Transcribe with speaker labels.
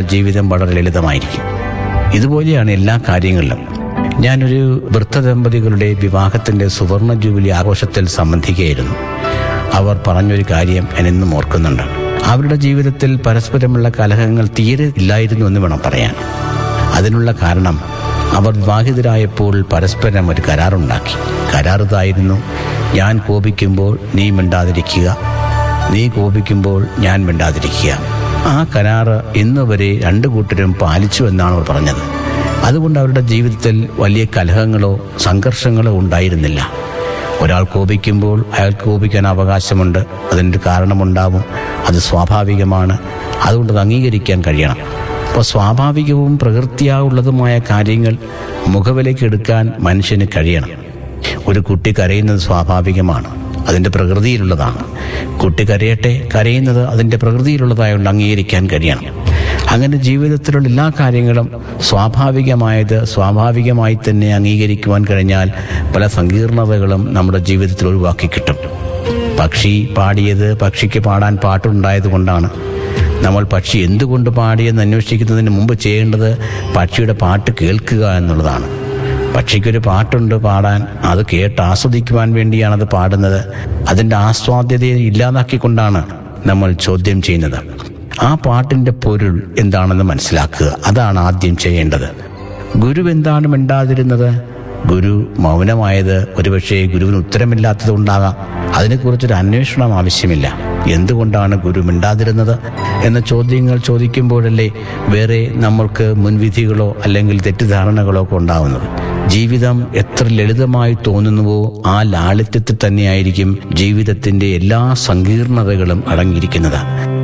Speaker 1: ജീവിതം വളരെ ലളിതമായിരിക്കും ഇതുപോലെയാണ് എല്ലാ കാര്യങ്ങളിലും ഞാനൊരു വൃദ്ധദമ്പതികളുടെ വിവാഹത്തിൻ്റെ സുവർണ ജൂബിലി ആഘോഷത്തിൽ സംബന്ധിക്കുകയായിരുന്നു അവർ പറഞ്ഞൊരു കാര്യം ഞാൻ ഇന്നും ഓർക്കുന്നുണ്ട് അവരുടെ ജീവിതത്തിൽ പരസ്പരമുള്ള കലഹങ്ങൾ തീരെ ഇല്ലായിരുന്നു എന്ന് വേണം പറയാൻ അതിനുള്ള കാരണം അവർ വിവാഹിതരായപ്പോൾ പരസ്പരം ഒരു കരാറുണ്ടാക്കി കരാർ ഇതായിരുന്നു ഞാൻ കോപിക്കുമ്പോൾ നീ മിണ്ടാതിരിക്കുക നീ കോപിക്കുമ്പോൾ ഞാൻ മിണ്ടാതിരിക്കുക ആ കരാറ് ഇന്ന് വരെ രണ്ടു കൂട്ടരും പാലിച്ചു എന്നാണ് അവർ പറഞ്ഞത് അതുകൊണ്ട് അവരുടെ ജീവിതത്തിൽ വലിയ കലഹങ്ങളോ സംഘർഷങ്ങളോ ഉണ്ടായിരുന്നില്ല ഒരാൾ കോപിക്കുമ്പോൾ അയാൾക്ക് കോപിക്കാൻ അവകാശമുണ്ട് അതിൻ്റെ കാരണമുണ്ടാവും അത് സ്വാഭാവികമാണ് അതുകൊണ്ട് അത് അംഗീകരിക്കാൻ കഴിയണം അപ്പോൾ സ്വാഭാവികവും പ്രകൃതിയാവുള്ളതുമായ കാര്യങ്ങൾ മുഖവിലേക്ക് എടുക്കാൻ മനുഷ്യന് കഴിയണം ഒരു കുട്ടി കരയുന്നത് സ്വാഭാവികമാണ് അതിൻ്റെ പ്രകൃതിയിലുള്ളതാണ് കുട്ടി കരയട്ടെ കരയുന്നത് അതിൻ്റെ പ്രകൃതിയിലുള്ളതായതുകൊണ്ട് അംഗീകരിക്കാൻ കഴിയണം അങ്ങനെ ജീവിതത്തിലുള്ള എല്ലാ കാര്യങ്ങളും സ്വാഭാവികമായത് സ്വാഭാവികമായി തന്നെ അംഗീകരിക്കുവാൻ കഴിഞ്ഞാൽ പല സങ്കീർണതകളും നമ്മുടെ ജീവിതത്തിൽ ഒഴിവാക്കി കിട്ടും പക്ഷി പാടിയത് പക്ഷിക്ക് പാടാൻ പാട്ടുണ്ടായത് കൊണ്ടാണ് നമ്മൾ പക്ഷി എന്തുകൊണ്ട് പാടിയെന്ന് അന്വേഷിക്കുന്നതിന് മുമ്പ് ചെയ്യേണ്ടത് പക്ഷിയുടെ പാട്ട് കേൾക്കുക എന്നുള്ളതാണ് പക്ഷിക്കൊരു പാട്ടുണ്ട് പാടാൻ അത് കേട്ട് ആസ്വദിക്കുവാൻ വേണ്ടിയാണ് അത് പാടുന്നത് അതിൻ്റെ ആസ്വാദ്യതയെ ഇല്ലാതാക്കിക്കൊണ്ടാണ് നമ്മൾ ചോദ്യം ചെയ്യുന്നത് ആ പാട്ടിൻ്റെ പൊരുൾ എന്താണെന്ന് മനസ്സിലാക്കുക അതാണ് ആദ്യം ചെയ്യേണ്ടത് ഗുരു എന്താണ് മിണ്ടാതിരുന്നത് ഗുരു മൗനമായത് ഒരുപക്ഷെ ഗുരുവിന് ഉത്തരമില്ലാത്തത് കൊണ്ടാകാം അതിനെക്കുറിച്ചൊരു അന്വേഷണം ആവശ്യമില്ല എന്തുകൊണ്ടാണ് ഗുരു മിണ്ടാതിരുന്നത് എന്ന ചോദ്യങ്ങൾ ചോദിക്കുമ്പോഴല്ലേ വേറെ നമ്മൾക്ക് മുൻവിധികളോ അല്ലെങ്കിൽ തെറ്റിദ്ധാരണകളോ ഒക്കെ ഉണ്ടാവുന്നത് ജീവിതം എത്ര ലളിതമായി തോന്നുന്നുവോ ആ ലാളിത്യത്തിൽ തന്നെയായിരിക്കും ജീവിതത്തിന്റെ എല്ലാ സങ്കീർണതകളും അടങ്ങിയിരിക്കുന്നത്